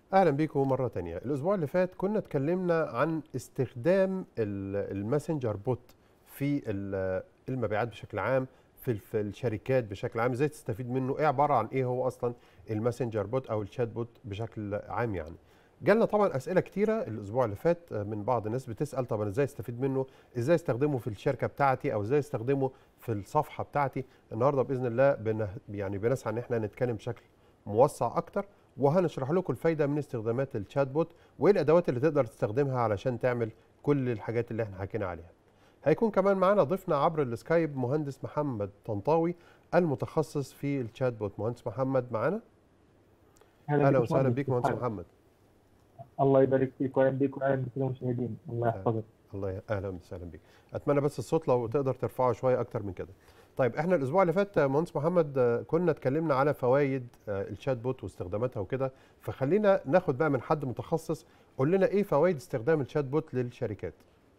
اهلا بيكم مره تانية الاسبوع اللي فات كنا اتكلمنا عن استخدام ال- الماسنجر بوت في ال- المبيعات بشكل عام في في الشركات بشكل عام ازاي تستفيد منه ايه عباره عن ايه هو اصلا الماسنجر بوت او الشات بوت بشكل عام يعني جالنا طبعا اسئله كتيره الاسبوع اللي فات من بعض الناس بتسال طب انا ازاي استفيد منه ازاي استخدمه في الشركه بتاعتي او ازاي استخدمه في الصفحه بتاعتي النهارده باذن الله بن يعني بنسعى ان احنا نتكلم بشكل موسع اكتر وهنشرح لكم الفايده من استخدامات الشات بوت وايه الادوات اللي تقدر تستخدمها علشان تعمل كل الحاجات اللي احنا حكينا عليها هيكون كمان معانا ضيفنا عبر السكايب مهندس محمد طنطاوي المتخصص في الشات بوت مهندس محمد معانا اهلا وسهلا بيك مهندس محمد الله يبارك فيك واهلا بيك واهلا بكل المشاهدين الله يحفظك الله ي- اهلا وسهلا بيك اتمنى بس الصوت لو تقدر ترفعه شويه اكتر من كده طيب احنا الاسبوع اللي فات آه، مهندس محمد آه، كنا اتكلمنا على فوائد آه، الشات بوت واستخداماتها وكده فخلينا ناخد بقى من حد متخصص قول لنا ايه فوائد استخدام الشات بوت للشركات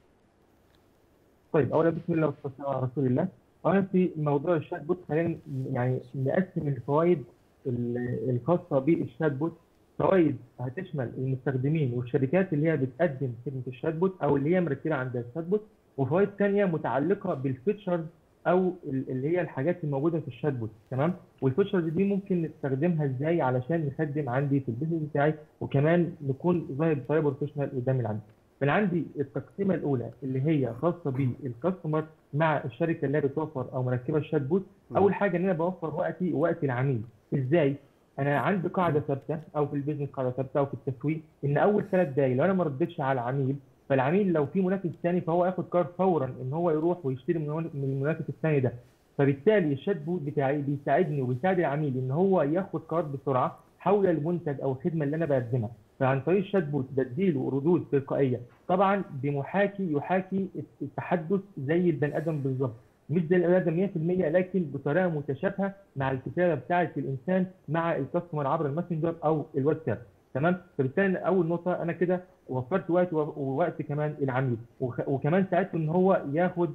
طيب اولا بسم الله والصلاه على رسول الله اولا في موضوع الشات بوت خلينا يعني نقسم الفوائد ال- الخاصه بالشات بوت فوائد هتشمل المستخدمين والشركات اللي هي بتقدم خدمه الشات بوت او اللي هي مركزه عندها الشات بوت وفوائد ثانيه متعلقه بالفيتشرز او ال- اللي هي الحاجات الموجوده في الشات بوت تمام والفيتشرز دي ممكن نستخدمها ازاي علشان نخدم عندي في البيزنس بتاعي وكمان نكون ظاهر بطريقه بروفيشنال قدام العميل من عندي التقسيمه الاولى اللي هي خاصه بالكاستمر مع الشركه اللي هي بتوفر او مركبه الشات بوت اول حاجه ان انا بوفر وقتي ووقت العميل ازاي انا عندي قاعده ثابته او في البيزنس قاعده ثابته او في التسويق ان اول ثلاث دقايق لو انا ما ردتش على العميل فالعميل لو في منافس ثاني فهو ياخد قرار فورا ان هو يروح ويشتري من من المنافس الثاني ده فبالتالي الشات بوت بتاعي بيساعدني وبيساعد العميل ان هو ياخد قرار بسرعه حول المنتج او الخدمه اللي انا بقدمها فعن طريق الشات بوت بديله ردود تلقائيه طبعا بمحاكي يحاكي التحدث زي البني ادم بالظبط مش زي البني ادم 100% لكن بطريقه متشابهه مع الكتابه بتاعه الانسان مع الكاستمر عبر الماسنجر او الواتساب تمام فبالتالي اول نقطه انا كده وفرت وقت ووقت كمان العميل وخ- وكمان ساعدته ان هو ياخد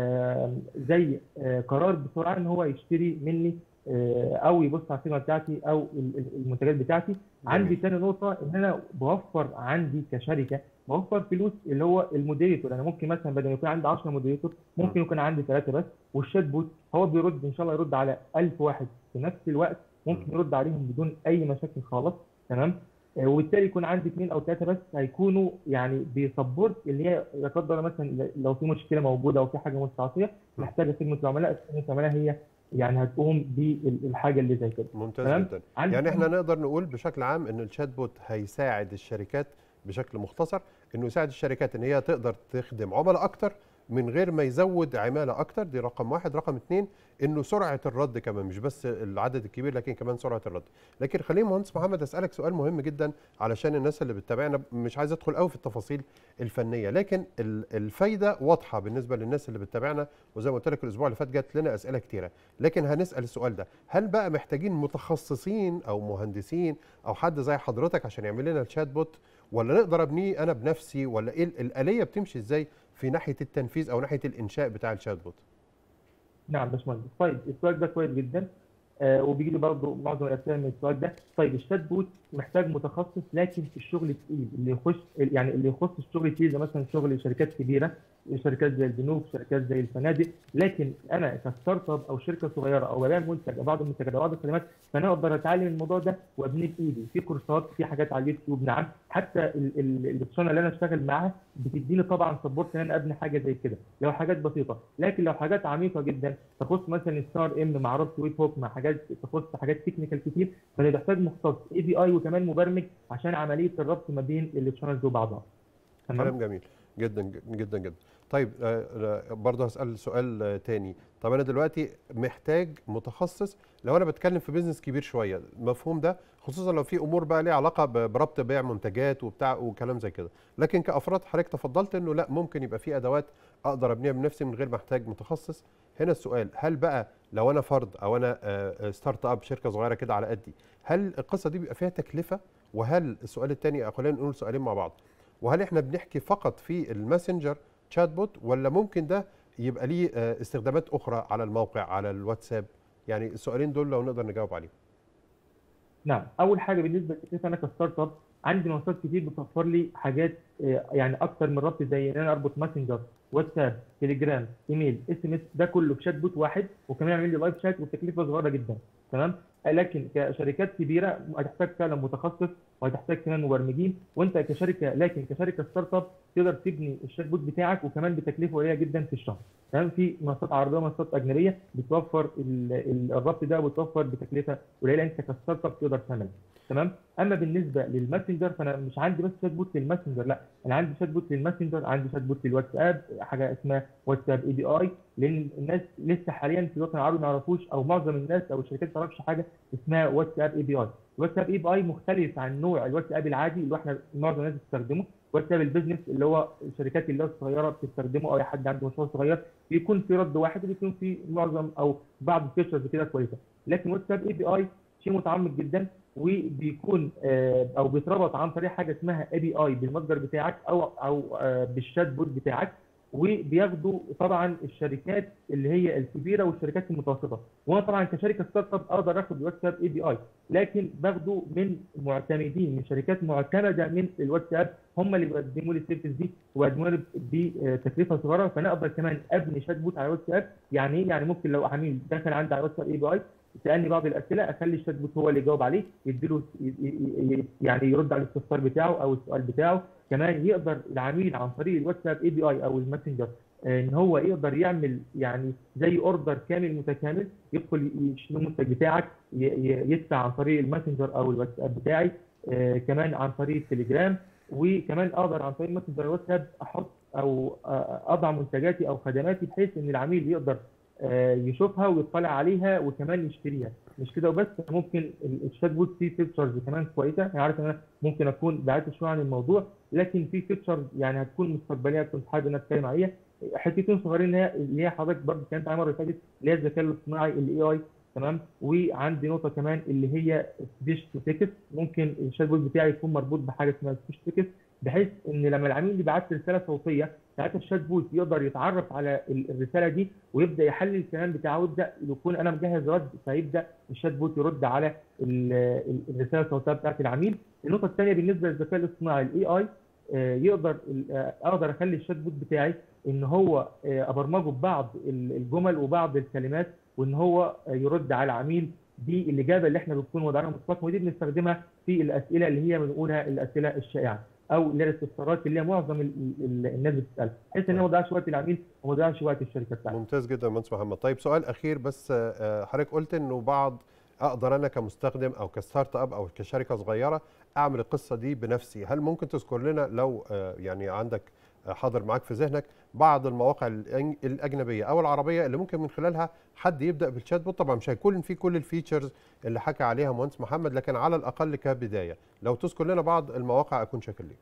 آم، زي آه، قرار بسرعه ان هو يشتري مني آه، او يبص على الخدمه بتاعتي او ال- ال- المنتجات بتاعتي عندي تاني نقطه ان انا بوفر عندي كشركه بوفر فلوس اللي هو المودريتور انا ممكن مثلا بدل ما يكون عندي 10 مودريتور ممكن يكون عندي ثلاثه بس والشات بوت هو بيرد ان شاء الله يرد على 1000 واحد في نفس الوقت ممكن يرد عليهم بدون اي مشاكل خالص تمام آه، وبالتالي يكون عندي اثنين او ثلاثه بس هيكونوا يعني بيسبورت اللي هي لا قدر الله مثلا لو في مشكله موجوده او في حاجه مستعصيه محتاجه خدمه العملاء خدمه العملاء هي يعني هتقوم بالحاجه اللي زي كده ممتاز تمام؟ جدا عندي يعني احنا كمان- نقدر نقول بشكل عام ان الشات بوت هيساعد الشركات بشكل مختصر انه يساعد الشركات ان هي تقدر تخدم عملاء اكتر من غير ما يزود عماله اكتر دي رقم واحد رقم اتنين انه سرعه الرد كمان مش بس العدد الكبير لكن كمان سرعه الرد لكن خليني مهندس محمد اسالك سؤال مهم جدا علشان الناس اللي بتتابعنا مش عايز ادخل قوي في التفاصيل الفنيه لكن ال- الفايده واضحه بالنسبه للناس اللي بتتابعنا وزي ما قلت لك الاسبوع اللي فات جات لنا اسئله كتيره لكن هنسال السؤال ده هل بقى محتاجين متخصصين او مهندسين او حد زي حضرتك عشان يعمل لنا الشات بوت ولا نقدر ابنيه انا بنفسي ولا ايه ال- الاليه بتمشي ازاي في ناحيه التنفيذ او ناحيه الانشاء بتاع الشات بوت نعم باشمهندس طيب السؤال ده كويس جدا آه وبيجي لي برضه معظم الاسئله من السؤال ده طيب الشات بوت محتاج متخصص لكن في الشغل التقيل اللي يخش يعني اللي يخص الشغل التقيل زي مثلا شغل شركات كبيره شركات زي البنوك شركات زي الفنادق لكن انا كستارت اب او شركه صغيره او ببيع منتج او بعض المنتجات او بعض الخدمات فانا اقدر اتعلم الموضوع ده وابنيه بايدي في كورسات في حاجات على اليوتيوب نعم حتى ال- ال- الشانل اللي انا اشتغل معاها بتديني طبعا سبورت ان انا ابني حاجه زي كده لو حاجات بسيطه لكن لو حاجات عميقه جدا تخص مثلا ستار ام مع ربط ويب هوك مع حاجات تخص حاجات تكنيكال كتير فانا بحتاج مختص اي بي اي وكمان مبرمج عشان عمليه الربط ما بين الشانلز وبعضها تمام كلام جميل جدا جدا جدا طيب آه، آه، برضه هسال سؤال آه، تاني طب انا دلوقتي محتاج متخصص لو انا بتكلم في بيزنس كبير شويه المفهوم ده خصوصا لو في امور بقى ليها علاقه ب- بربط بيع منتجات وبتاع وكلام زي كده لكن كافراد حضرتك تفضلت انه لا ممكن يبقى في ادوات اقدر ابنيها بنفسي من غير ما احتاج متخصص هنا السؤال هل بقى لو انا فرد او انا آه، آه، ستارت اب شركه صغيره كده على قدي هل القصه دي بيبقى فيها تكلفه وهل السؤال الثاني خلينا نقول سؤالين مع بعض وهل احنا بنحكي فقط في الماسنجر تشات بوت ولا ممكن ده يبقى ليه آه، استخدامات اخرى على الموقع على الواتساب يعني السؤالين دول لو نقدر نجاوب عليهم نعم اول حاجه بالنسبه للتكلفه انا كستارت اب عندي منصات كتير بتوفر لي حاجات آه، يعني اكتر من ربط زي ان انا اربط ماسنجر واتساب تليجرام ايميل اس ام اس ده كله في شات بوت واحد وكمان يعمل لي لايف شات وبتكلفه صغيره جدا تمام لكن كشركات كبيره هتحتاج فعلا متخصص وهتحتاج كمان مبرمجين وانت كشركه لكن كشركه ستارت اب تقدر تبني الشات بوت بتاعك وكمان بتكلفه قليله جدا في الشهر تمام في منصات عربيه ومنصات اجنبيه بتوفر ال- ال- الربط ده وبتوفر بتكلفه قليله انت كستارت اب تقدر تعملها تمام اما بالنسبه للماسنجر فانا مش عندي بس شات بوت للماسنجر لا انا عندي شات بوت للماسنجر عندي شات بوت للواتساب حاجه اسمها واتساب اي بي اي لان الناس لسه حاليا في الوطن العربي ما يعرفوش او معظم الناس او الشركات ما تعرفش حاجه اسمها واتساب اي بي اي الواتساب اي بي اي مختلف عن نوع الواتساب العادي اللي هو احنا معظم الناس بتستخدمه واتساب البيزنس اللي هو الشركات اللي هو الصغيره بتستخدمه او اي حد عنده مشروع صغير بيكون في رد واحد وبيكون في معظم او بعض الفيتشرز كده كويسه لكن واتساب اي بي اي شيء متعمق جدا وبيكون آه، او بيتربط عن طريق حاجه اسمها اي بي اي بالمتجر بتاعك او او آه، بالشات بوت بتاعك وبياخدوا طبعا الشركات اللي هي الكبيره والشركات المتوسطه وانا طبعا كشركه ستارت اب اقدر اخد الواتساب اي بي اي لكن باخده من معتمدين من شركات معتمده من الواتساب هم اللي بيقدموا لي السيرفيس دي وبيقدموا لي بتكلفه صغيره فانا اقدر كمان ابني شات بوت على الواتساب يعني ايه يعني ممكن لو عميل دخل عندي على الواتساب اي بي اي سالني بعض الاسئله اخلي الشات بوت هو اللي يجاوب عليه يديله ي- ي- ي- يعني يرد على الاستفسار بتاعه او السؤال بتاعه كمان يقدر العميل عن طريق الواتساب اي بي اي او الماسنجر آه، ان هو يقدر يعمل يعني زي اوردر كامل متكامل يدخل يشتري المنتج بتاعك ي- ي- يدفع عن طريق الماسنجر او الواتساب بتاعي آه، كمان عن طريق التليجرام وكمان اقدر عن طريق ماسنجر الواتساب احط او آه، اضع منتجاتي او خدماتي بحيث ان العميل يقدر آه، يشوفها ويطلع عليها وكمان يشتريها مش كده وبس ممكن ال- الشات بوت فيه فيتشرز كمان كويسه انا عارف ان انا ممكن اكون بعدت شويه عن الموضوع لكن في فيتشرز يعني هتكون مستقبليه كنت حابب ان أنا اتكلم عليها حتتين صغيرين اللي هي اللي هي حضرتك برضه كانت على المره اللي فاتت اللي هي الذكاء الاصطناعي الاي اي تمام وعندي نقطه كمان اللي هي سبيش تو تيكست ممكن الشات بوت بتاعي يكون مربوط بحاجه اسمها سبيش تيكست بحيث ان لما العميل يبعت لي رساله صوتيه ساعتها الشات بوت يقدر يتعرف على ال- الرساله دي ويبدا يحلل الكلام بتاعه ويبدا يكون انا مجهز رد فيبدا الشات بوت يرد على ال- ال- الرساله الصوتيه بتاعت العميل النقطه الثانيه بالنسبه للذكاء الاصطناعي الاي اي يقدر ال- آه، اقدر اخلي الشات بوت بتاعي ان هو آه، ابرمجه ببعض ال- الجمل وبعض الكلمات وان هو آه، يرد على العميل دي الاجابه اللي احنا بنكون وضعناها مسبقا ودي بنستخدمها في الاسئله اللي هي بنقولها الاسئله الشائعه او اللي هي الاستفسارات اللي هي معظم ال- ال- الناس بتسالها بحيث ان هو ما يضيعش وقت العميل وما يضيعش وقت الشركه بتاعته ممتاز جدا يا مهندس محمد طيب سؤال اخير بس آه، حضرتك قلت انه بعض اقدر انا كمستخدم او كستارت اب او كشركه صغيره اعمل القصه دي بنفسي هل ممكن تذكر لنا لو آه، يعني عندك آه، حاضر معاك في ذهنك بعض المواقع الأن- الاجنبيه او العربيه اللي ممكن من خلالها حد يبدا بالشات بوت طبعا مش هيكون في كل الفيتشرز اللي حكى عليها مهندس محمد لكن على الاقل كبدايه لو تذكر لنا بعض المواقع اكون شاكر ليك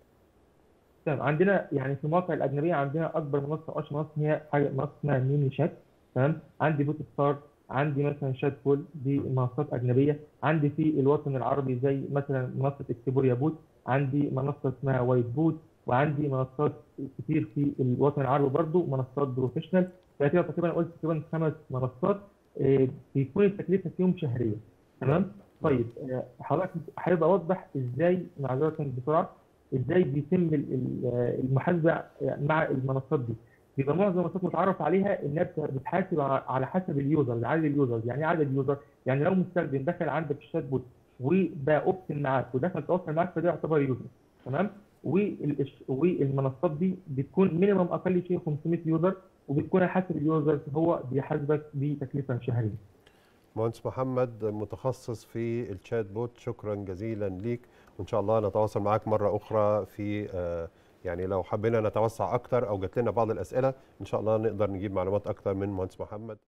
تمام عندنا يعني في المواقع الاجنبيه عندنا اكبر منصه واشهر منصه هي حاجه منصه اسمها ميني شات تمام عندي بوت ستار عندي مثلا شات بول دي منصات اجنبيه عندي في الوطن العربي زي مثلا منصه اكتبوريا بوت عندي منصه اسمها وايت بوت وعندي منصات كتير في الوطن العربي برضو منصات بروفيشنال فكده تقريبا قلت تقريبا خمس منصات آه، بيكون التكلفه فيهم شهريه تمام طيب آه، حضرتك حابب اوضح ازاي معذره بسرعه ازاي بيتم ال- ال- المحاسبه مع المنصات دي بيبقى معظم المنصات متعرف عليها انها بت- بتحاسب ع- على حسب اليوزرز عدد اليوزرز يعني ايه عدد يوزر يعني لو مستخدم دخل عندك الشات بوت وبقى اوبشن معاك ودخل تواصل معاك فده يعتبر يوزر تمام والش- والمنصات دي بتكون مينيمم اقل شيء 500 يوزر وبتكون على حسب اليوزرز هو بيحاسبك بتكلفه شهريه مهندس محمد متخصص في الشات بوت شكرا جزيلا ليك وان شاء الله نتواصل معاك مره اخرى في آه، يعني لو حبينا نتوسع اكتر او جات لنا بعض الاسئله ان شاء الله نقدر نجيب معلومات اكتر من مهندس محمد